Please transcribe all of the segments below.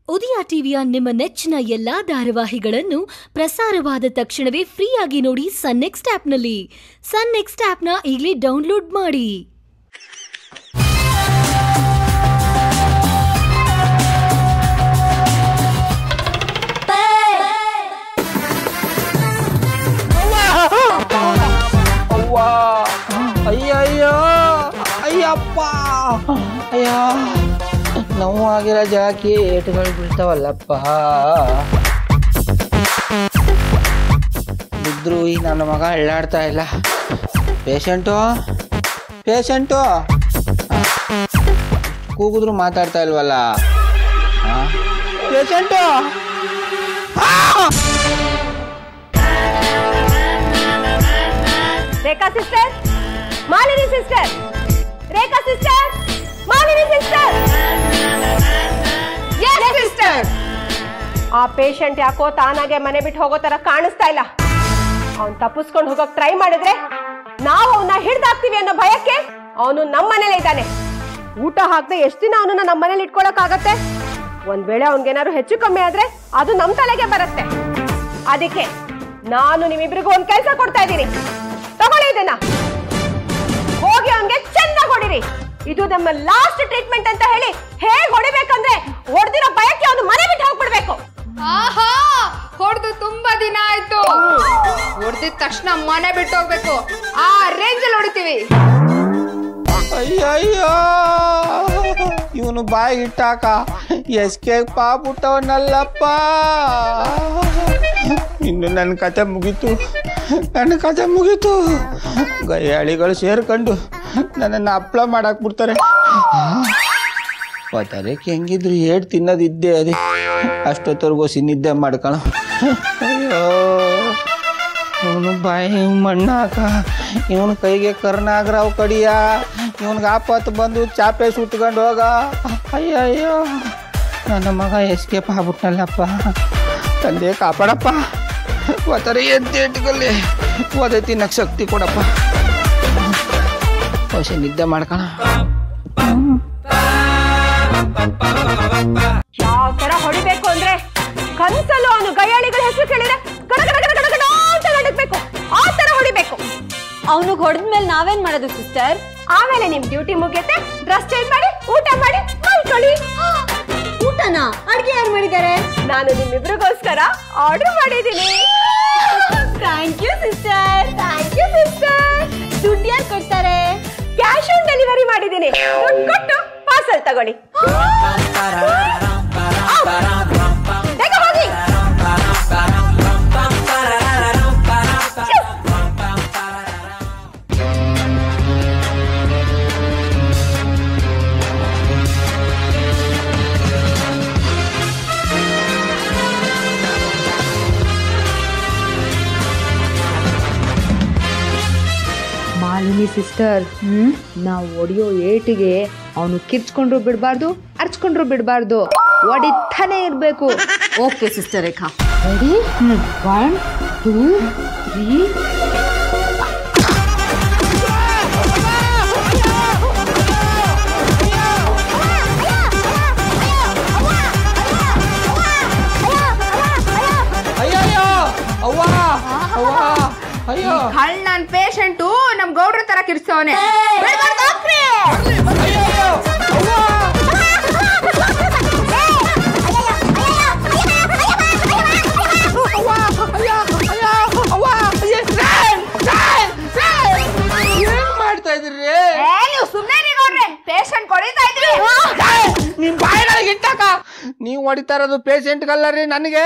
ಉದಯ ಟಿವಿಯ ನಿಮ್ಮ ನೆಚ್ಚಿನ ಎಲ್ಲಾ ಧಾರಾವಾಹಿಗಳನ್ನು ಪ್ರಸಾರವಾದ ತಕ್ಷಣವೇ ಫ್ರೀಯಾಗಿ ನೋಡಿ ಸನ್ ನೆಕ್ಸ್ಟ್ ಆಪ್ನಲ್ಲಿ ಸನ್ ನೆಕ್ಸ್ಟ್ ಆಪ್ನ ಈಗಲೇ ಡೌನ್ಲೋಡ್ ಮಾಡಿ ಅವ್ವ ಅಯ್ಯಯ್ಯೋ ಅಯ್ಯಪ್ಪ ಅಯ್ಯ ನೋವಾಗಿರೋ ಜಾಕಿ ಏಟುಗಳು ಬೀಳ್ತಾವಲ್ಲಪ್ಪ ಬಿದ್ರು ಈ ನನ್ನ ಮಗ ಎಳ್ಳಾಡ್ತಾ ಇಲ್ಲ ಪೇಷಂಟು ಪೇಷಂಟು ಕೂಗಿದ್ರು ಮಾತಾಡ್ತಾ ಇಲ್ವಲ್ಲ patient Rekha sister Malini sister Rekha sister Malini sister sister ಆ ಪೇಷಂಟ್ ಯಾಕೋ ತಾನಾಗೆ ಮನೆ ಬಿಟ್ಟು ಹೋಗೋ ತರ ಕಾಣಿಸ್ತಾ ಇಲ್ಲ ಅವ್ನ್ ತಪ್ಪಿಸ್ಕೊಂಡು ಹೋಗಕ್ ಟ್ರೈ ಮಾಡಿದ್ರೆ ನಾವು ಅವನ್ನ ಹಿಡ್ದಾಕ್ತಿವಿ ಅನ್ನೋ ಭಯಕ್ಕೆ ಅವನು ನಮ್ಮ ಮನೇಲೆ ಇದ್ದಾನೆ ಊಟ ಹಾಕದೆ ಎಷ್ಟು ದಿನ ಅವನನ್ನ ನಮ್ಮ ಮನೇಲಿ ಇಟ್ಕೊಳಕ್ ಆಗತ್ತೆ ಒಂದ್ ವೇಳೆ ಅವ್ನಿಗೇನಾದ್ರು ಹೆಚ್ಚು ಕಮ್ಮಿ ಆದ್ರೆ ಅದು ನಮ್ ತಲೆಗೆ ಬರುತ್ತೆ ಅದಕ್ಕೆ ನಾನು ನಿಮ್ಮಿಬ್ರಿಗೂ ಒಂದ್ ಕೆಲಸ ಕೊಡ್ತಾ ಇದ್ದೀನಿ ತಗೊಳ್ಳಿ ಇದನ್ನ ಹೋಗಿ ಅವನ್ಗೆ ಚೆನ್ನಾಗಿ ಹೊಡಿರಿ ಇದು ನಮ್ಮ ಲಾಸ್ಟ್ ಟ್ರೀಟ್ಮೆಂಟ್ ಅಂತ ಹೇಳಿ ಹೇಗ್ ಹೊಡಿಬೇಕಂದ್ರೆ ಹೊಡೆದಿರೋ ಭಯಕ್ಕೆ ಅವನು ಮನೆ ಬಿಟ್ಟು ಹೋಗ್ಬಿಡ್ಬೇಕು ಆಹಾ ಹೊಡೆದು ತುಂಬಾ ದಿನ ಆಯ್ತು ಹೊಡೆದಿದ ತಕ್ಷಣ ಮನೆ ಬಿಟ್ಟು ಹೋಗ್ಬೇಕು ಆ ರೇಂಜ್ ಅಲ್ಲಿ ಹೊಡಿತೀವಿ ಅಯ್ಯಯ್ಯೋ ಇವನು ಬಾಯಿ ಇಟ್ಟಾಕ ಎಸ್ಕೆ ಪಾಪುಟ್ಟವನಲ್ಲಪ್ಪ ಇನ್ನು ನನ್ನ ಕತೆ ಮುಗೀತು ನನ್ನ ಕತೆ ಮುಗೀತು ಗಯ್ಯಾಳಿಗಳು ಸೇರ್ಕೊಂಡು ನನ್ನನ್ನು ಹಪ್ಳ ಮಾಡಾಕ್ ಬಿಡ್ತಾರೆ ಒತ್ತರಕ್ಕೆ ಹೆಂಗಿದ್ರು ಏಟ್ ತಿನ್ನೋದಿದ್ದೆ ಅದೇ ಅಷ್ಟೊತ್ತವರೆಗೂ ನಿದ್ದೆ ಮಾಡ್ಕೊಳ ಅಯ್ಯೋ ಇವನು ಬಾಯಿ ಮಣ್ಣಾಕ ಇವನು ಕೈಗೆ ಕರ್ನಾಗ್ರಾವ್ ಕಡಿಯ ಇವನ್ಗೆ ಆಪತ್ತು ಬಂದು ಚಾಪೆ ಸುಟ್ಕೊಂಡು ಹೋಗ ಅಯ್ಯಯ್ಯೋ ನನ್ನ ಮಗ ಎಸ್ಕೇಪ್ ಆಗ್ಬಿಟ್ನಲ್ಲಪ್ಪ ತಂದೆ ಕಾಪಾಡಪ್ಪ ಒತ್ತಾರೆ ಎದ್ದೇಟ್ಗಲ್ಲಿ ಓದೆ ತಿನ್ನಕ್ಕೆ ಶಕ್ತಿ ಕೊಡಪ್ಪ ಹೊಸ ನಿದ್ದೆ ಮಾಡ್ಕೊಳ ಯಾವ ತರ ಹೊಡಿಬೇಕು ಅಂದ್ರೆ ಕನ್ಸಲ್ಲೂ ಅವನು ಗಯ್ಯಾಳಿಗಳ ಹೆಸರು ಕೇಳಿದ್ರೆ ಗಡ ಗಡ ಗಡ ಗಡ ಗಡ ಅಂತ ನಡಕ್ಬೇಕು ಆ ತರ ಹೊಡಿಬೇಕು ಅವನಿಗೆ ಹೊಡೆದ್ಮೇಲೆ ನಾವೇನ್ ಮಾಡೋದು ಸಿಸ್ಟರ್ ಆಮೇಲೆ ನಿಮ್ ಡ್ಯೂಟಿ ಮುಗಿಯುತ್ತೆ ಡ್ರೆಸ್ ಚೇಂಜ್ ಮಾಡಿ ಊಟ ಮಾಡಿ ಮಲ್ಕೊಳ್ಳಿ ಊಟನಾ ಅಡ್ಗೆ ಯಾರು ಮಾಡಿದ್ದಾರೆ ನಾನು ನಿಮ್ಮಿಬ್ರಿಗೋಸ್ಕರ ಆರ್ಡರ್ ಮಾಡಿದ್ದೀನಿ thank you sister thank you sister ದುಡ್ಡು ಯಾರು ಕೊಡ್ತಾರೆ ಕ್ಯಾಶ್ ಆನ್ ಡೆಲಿವರಿ ಮಾಡಿದ್ದೀನಿ ದುಡ್ಡು ಕೊಟ್ಟು ಪಾರ್ಸಲ್ ತಗೊಳ್ಳಿ ಬೇಗ ಹೋಗಿ ಮಾಲಿನಿ ಸಿಸ್ಟರ್ ನಾವು ಹೊಡೆಯೋ ಏಟಿಗೆ ಅವನು ಕಿರ್ಚ್ಕೊಂಡ್ರು ಬಿಡಬಾರ್ದು ಅರ್ಚ್ಕೊಂಡ್ರು ಬಿಡಬಾರ್ದು ಹೊಡಿತಾನೆ ಇರಬೇಕು okay sister Rekha ready one two three ಅಯ್ಯಯ್ಯೋ ಅವ್ವ ಅವ್ವ ಅಯ್ಯೋ ಹಳ್ ನನ್ ಪೇಷಂಟು ನಮ್ ಗೌಡ್ರ ತರ ಕಿರ್ಸವನೆ ಅಯ್ಯಯ್ಯೋ ಅವ್ವ ಏನ್ ಮಾಡ್ತಾ ಇದ್ರಿ ನೀವು ಸುಮ್ನೆ ಗೌಡ್ರೆ ಪೇಷಂಟ್ ಕೊಡಿತಾ ಇದ್ರಿ ನಿಮ್ ಬಾಯಿಗಳಿಗೆ ಇಟ್ಟಾಕ ನೀವು ಹೊಡಿತಾ ಇರೋದು ಪೇಷಂಟ್ಗಲ್ಲ ರೀ ನನಗೆ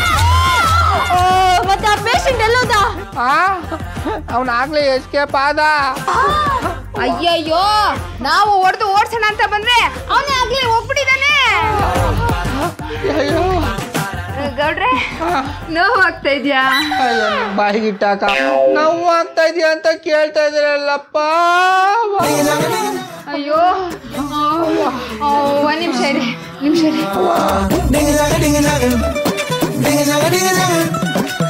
ಮತ್ತೆ ಆ ಪೇಷಂಟ್ ಎಲ್ಲೋದ ಆ ಅವನಾಗ್ಲೇ ಎಸ್ಕೇಪ್ ಆದ ಅಯ್ಯಯ್ಯೋ ನಾವು ಹೊಡೆದು ಓಡ್ಸೋಣ ಅಂತ ಬಂದ್ರೆ ಅವನೇ ಆಗ್ಲೇ ಹೋಗ್ಬಿಟ್ಟಿದ್ದಾನೆ ಅಯ್ಯೋ ಗೌಡ್ರೆ ನೋವಾಗ್ತಾ ಇದ್ಯಾ ಅಯ್ಯೋ ನಿಮ್ ಬಾಯಿಗೆ ಇಟ್ಟಾಕ ನೋವು ಆಗ್ತಾ ಇದೆಯಾ ಅಂತ ಕೇಳ್ತಾ ಇದ್ದೀರಲ್ಲಪ್ಪ ಅಯ್ಯೋ ಆ, ಒಂದ್ ನಿಮಿಷ ಇರಿ ನಿಮಿಷ ಇರಿ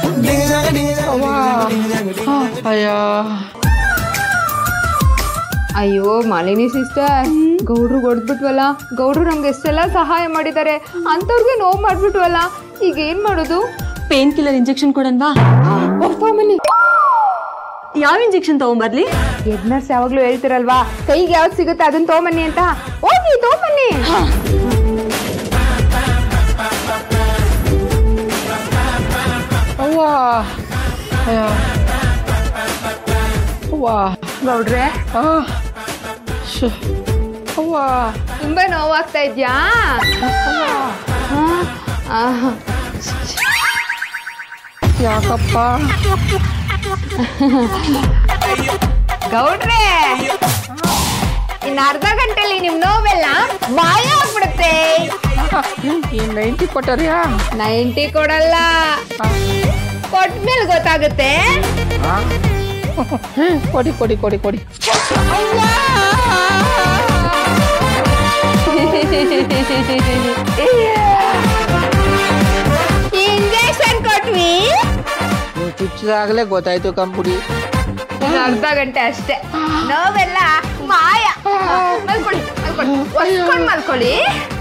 ಅಯ್ಯೋ ಅಯ್ಯೋ ಮಾಲಿನಿ ಸಿಸ್ಟರ್ ಗೌಡ್ರು ಹೊಡೆದ್ಬಿಟ್ವಲ್ಲ ಗೌಡ್ರು ನಮ್ಗೆ ಎಷ್ಟೆಲ್ಲ ಸಹಾಯ ಮಾಡಿದ್ದಾರೆ ಅಂಥವ್ರಿಗೆ ನೋವು ಮಾಡ್ಬಿಟ್ವಲ್ಲ ಈಗ ಏನ್ ಮಾಡೋದು ಪೇನ್ ಕಿಲ್ಲರ್ ಇಂಜೆಕ್ಷನ್ ಕೊಡನ್ವಾ ಹೋಗ್ತಾಮನಿ ಯಾವ ಇಂಜೆಕ್ಷನ್ ತಗೊಂಬರ್ಲಿ ಹೆಡ್ ನರ್ಸ್ ಯಾವಾಗ್ಲೂ ಹೇಳ್ತಿರಲ್ವಾ ಕೈಗೆ ಯಾವ್ದು ಸಿಗುತ್ತೆ ಅದನ್ನ ತಗೊಂಬನ್ನಿ ಅಂತ ಹೋಗಿ ತಗೊಂಬನ್ನಿ ಅವ್ವ ಅಯ್ಯ. ಅವ್ವ ಗೌಡ್ರೆ ಆ. ಶ್ಶ್. ಅವ್ವ ತುಂಬಾ ನೋವಾಗ್ತಾ ಇದ್ಯಾ ಹಾ? ಆಹ್. ಯಾಕಪ್ಪ ಗೌಡ್ರೆ ಇನ್ನು ಅರ್ಧ ಗಂಟೆಲಿ ನಿಮ್ ನೋವೆಲ್ಲ ಮಾಯ ಆಗ್ಬಿಡುತ್ತೆ ಈ ನೈಂಟಿ ಕೊಟ್ಟರ್ಯಾ ನೈಂಟಿ ಕೊಡಲ್ಲ ಕೊಟ್ಮೇಲೆ ಗೊತ್ತಾಗುತ್ತೆ ಕೊಡಿ ಕೊಡಿ ಕೊಡಿ ಕೊಡಿ ಇಂಜೆಕ್ಷನ್ ಕೊಟ್ವಿ ನೀವು ಚುಚ್ಚಿದಾಗಲೇ ಗೊತ್ತಾಯ್ತು ಕಂಪುಡಿ ಇನ್ನು ಅರ್ಧ ಗಂಟೆ ಅಷ್ಟೇ ನೋವೆಲ್ಲ ಮಾಯ ಮಲ್ಕೊಳ್ಳಿ ಮಲ್ಕೊಳ್ಳಿ ಒಸ್ಕೊಂಡ್ ಮಲ್ಕೊಳ್ಳಿ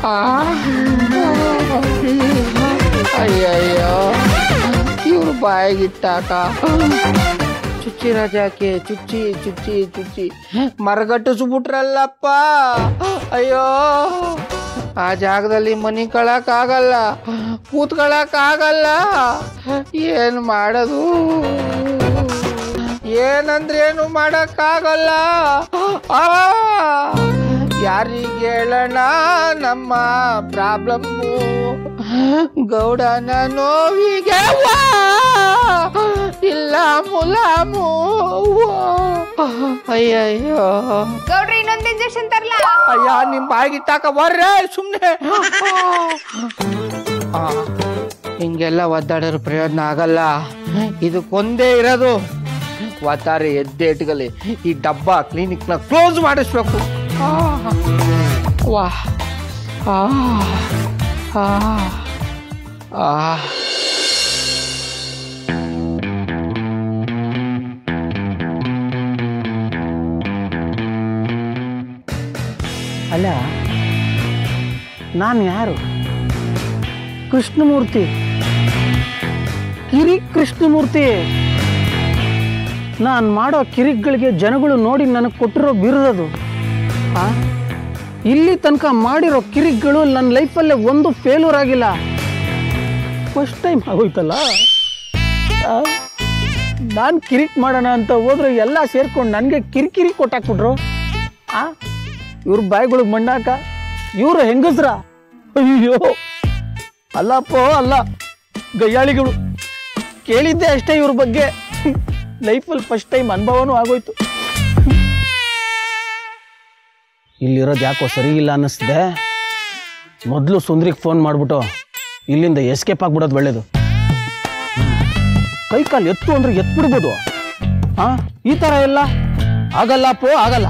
ಅಯ್ಯಯ್ಯೋ ಇವ್ರು ಬಾಯಿಗಿಟ್ಟಾಕ ಚುಚ್ಚಿ ರಜಾಕೆ ಚುಚ್ಚಿ ಚುಚ್ಚಿ ಚುಚ್ಚಿ ಮರಗಟ್ಟಿಸ್ಬಿಟ್ರಲ್ಲಪ್ಪ ಅಯ್ಯೋ ಆ ಜಾಗದಲ್ಲಿ ಮನಿ ಆಗಲ್ಲ ಕೂತ್ಕೊಳಕ್ಕಾಗಲ್ಲ ಏನು ಮಾಡೋದು ಏನಂದ್ರೇನು ಮಾಡಕ್ಕಾಗಲ್ಲ ಆ ಯಾರಿಗೆ ಹೇಳೋಣ ನಮ್ಮ ಪ್ರಾಬ್ಲಮ್ಮು ಗೌಡನ ನೋವಿಗೆ ವಾ, ಇಲ್ಲ ಮುಲಾಮು ವಾ. ಅಯ್ಯಯ್ಯೋ ಗೌಡ್ರೆ ಇನ್ನೊಂದು ಇಂಜೆಕ್ಷನ್ ತರ್ಲಾ ಅಯ್ಯ ನಿಮ್ ಬಾಯಿಗಿಟ್ಟಾಕ ಬರ್ರೆ ಸುಮ್ನೆ ಆ, ಹಿಂಗೆಲ್ಲ ಒದ್ದಾಡೋರು ಪ್ರಯೋಜನ ಆಗಲ್ಲ ಇದಕ್ಕೊಂದೇ ಇರೋದು ಒತ್ತಾರೆ ಎದ್ದೆ ಇಟ್ಕಲಿ ಈ ಡಬ್ಬ ಕ್ಲಿನಿಕ್ನ ಕ್ಲೋಸ್ ಮಾಡಿಸ್ಬೇಕು ಆ, ವಾ ಆ, ಆ, ಆ. ಅಲ್ಲ ನಾನು ಯಾರು ಕೃಷ್ಣಮೂರ್ತಿ ಕಿರಿ ಕೃಷ್ಣಮೂರ್ತಿ ನಾನು ಮಾಡೋ ಕಿರಿಕ್ಗಳಿಗೆ ಜನಗಳು ನೋಡಿ ನನಗೆ ಕೊಟ್ಟಿರೋ ಬಿರುದದು ಆ? ಇಲ್ಲಿ ತನಕ ಮಾಡಿರೋ ಕಿರಿಕ್ಗಳು ನನ್ನ ಲೈಫಲ್ಲೇ ಒಂದು ಫೇಲ್ಯೂರ್ ಆಗಿಲ್ಲ ಫಸ್ಟ್ ಟೈಮ್ ಆಗೋಯ್ತಲ್ಲ ನಾನು ಕಿರಿಕ್ ಮಾಡೋಣ ಅಂತ ಹೋದ್ರೆ ಎಲ್ಲ ಸೇರ್ಕೊಂಡು ನನಗೆ ಕಿರಿಕಿರಿ ಕೊಟ್ಟಾಕ್ಬಿಟ್ರು ಆ ಇವ್ರ ಬಾಯಿಗಳಿಗೆ ಮಣ್ಣಾಕ ಇವ್ರು ಹೆಂಗಸ್ರ ಅಯ್ಯೋ ಅಲ್ಲಪ್ಪೋ ಅಲ್ಲ ಗಯ್ಯಾಳಿಗಳು ಕೇಳಿದ್ದೆ ಅಷ್ಟೇ ಇವ್ರ ಬಗ್ಗೆ ಲೈಫಲ್ಲಿ ಫಸ್ಟ್ ಟೈಮ್ ಅನುಭವನೂ ಆಗೋಯ್ತು ಇಲ್ಲಿರೋದು ಯಾಕೋ ಸರಿ ಇಲ್ಲ ಅನ್ನಿಸ್ದೆ ಮೊದಲು ಸುಂದ್ರಿಗೆ ಫೋನ್ ಮಾಡ್ಬಿಟ್ಟು ಇಲ್ಲಿಂದ ಎಸ್ಕೇಪ್ ಆಗ್ಬಿಡೋದು ಒಳ್ಳೇದು ಕೈ ಕಾಲು ಎತ್ತು ಅಂದ್ರೆ ಎತ್ಬಿಡ್ಬೋದು ಹಾ ಈ ಥರ ಎಲ್ಲ ಆಗಲ್ಲ ಪೋ ಆಗಲ್ಲ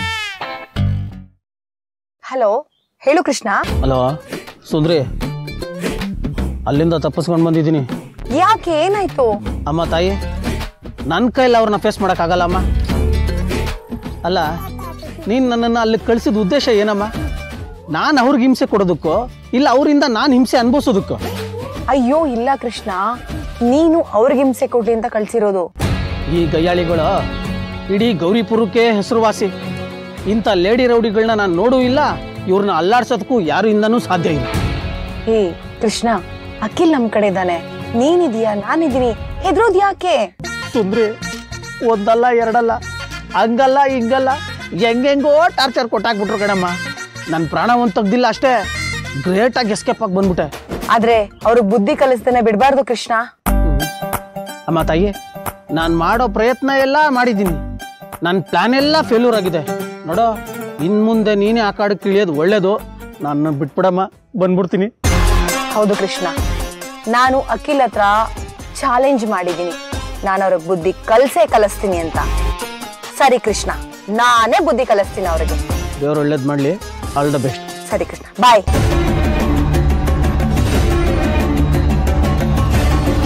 ಹಲೋ ಹೇಳು ಕೃಷ್ಣ ಹಲೋ ಸುಂದ್ರಿ ಅಲ್ಲಿಂದ ತಪ್ಪಿಸ್ಕೊಂಡು ಬಂದಿದ್ದೀನಿ ಯಾಕೆ ಏನಾಯ್ತು ಅಮ್ಮ ತಾಯಿ ನನ್ನ ಕೈಲಿ ಅವ್ರನ್ನ ಫೇಸ್ ಮಾಡೋಕ್ಕಾಗಲ್ಲ ಅಮ್ಮ ಅಲ್ಲ ನೀನು ನನ್ನನ್ನು ಅಲ್ಲಿ ಕಳಿಸಿದ ಉದ್ದೇಶ ಏನಮ್ಮ ನಾನು ಅವ್ರಿಗೆ ಹಿಂಸೆ ಕೊಡೋದಕ್ಕೋ ಇಲ್ಲ ಅವರಿಂದ ನಾನು ಹಿಂಸೆ ಅನುಭವಿಸೋದಕ್ಕೋ ಅಯ್ಯೋ ಇಲ್ಲ ಕೃಷ್ಣ ನೀನು ಅವ್ರಿಗೆ ಹಿಂಸೆ ಕೊಡ್ಲಿ ಅಂತ ಕಳ್ಸಿರೋದು ಈ ಗಯ್ಯಾಳಿಗಳು ಇಡೀ ಗೌರಿಪುರಕ್ಕೆ ಹೆಸರುವಾಸಿ ಇಂಥ ಲೇಡಿ ರೌಡಿಗಳನ್ನ ನಾನು ನೋಡೂ ಇಲ್ಲ ಇವ್ರನ್ನ ಅಲ್ಲಾಡ್ಸೋದಕ್ಕೂ ಯಾರಿಂದನೂ ಸಾಧ್ಯ ಇಲ್ಲ ಹೇ ಕೃಷ್ಣ ಅಖಿಲ್ ನಮ್ ಕಡೆ ಇದ್ದಾನೆ ನೀನಿದೀಯಾ ನಾನಿದೀನಿ ಹೆದ್ರೋದ್ ಯಾಕೆ ಸುಂದ್ರಿ ಒಂದಲ್ಲ ಎರಡಲ್ಲ ಹಂಗಲ್ಲ ಹಿಂಗಲ್ಲ ಹೆಂಗೆಂಗೋ ಟಾರ್ಚರ್ ಕೊಟ್ಟಾಕ್ಬಿಟ್ರು ಕಣಮ್ಮ ನನ್ನ ಪ್ರಾಣ ಒಂದು ತೆಗ್ದಿಲ್ಲ ಅಷ್ಟೇ ಗ್ರೇಟಾಗಿ ಎಸ್ಕೇಪ್ ಆಗಿ ಬಂದ್ಬಿಟ್ಟೆ ಆದ್ರೆ ಅವ್ರಿಗೆ ಬುದ್ಧಿ ಕಲಿಸ್ದೇನೆ ಬಿಡ್ಬಾರ್ದು ಕೃಷ್ಣ ಅಮ್ಮ ತಾಯಿ ನಾನು ಮಾಡೋ ಪ್ರಯತ್ನ ಎಲ್ಲ ಮಾಡಿದ್ದೀನಿ ನನ್ನ ಪ್ಲಾನ್ ಎಲ್ಲ ಫೇಲ್ಯೂರ್ ಆಗಿದೆ ನೋಡೋ ಇನ್ನು ಮುಂದೆ ನೀನೇ ಆ ಕಾಡಕ್ಕೆ ಇಳಿಯೋದು ಒಳ್ಳೇದು ನಾನು ಬಿಟ್ಬಿಡಮ್ಮ ಬಂದ್ಬಿಡ್ತೀನಿ ಹೌದು ಕೃಷ್ಣ ನಾನು ಅಖಿಲ್ ಹತ್ರ ಚಾಲೆಂಜ್ ಮಾಡಿದ್ದೀನಿ ನಾನು ಅವ್ರಿಗೆ ಬುದ್ಧಿ ಕಲ್ಸೇ ಕಲಿಸ್ತೀನಿ ಅಂತ ಸರಿ ಕೃಷ್ಣ ನಾನೇ ಬುದ್ಧಿ ಕಲಿಸ್ತೀನಿ ಅವ್ರಿಗೆ ದೇವ್ರು ಒಳ್ಳೇದು ಮಾಡಲಿ ಆಲ್ ದ ಬೆಸ್ಟ್ ಸರಿ ಕೃಷ್ಣ ಬಾಯ್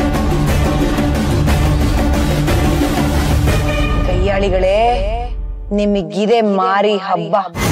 ಕೈಯಾಳಿಗಳೇ ನಿಮಗಿದೆ ಮಾರಿ ಹಬ್ಬ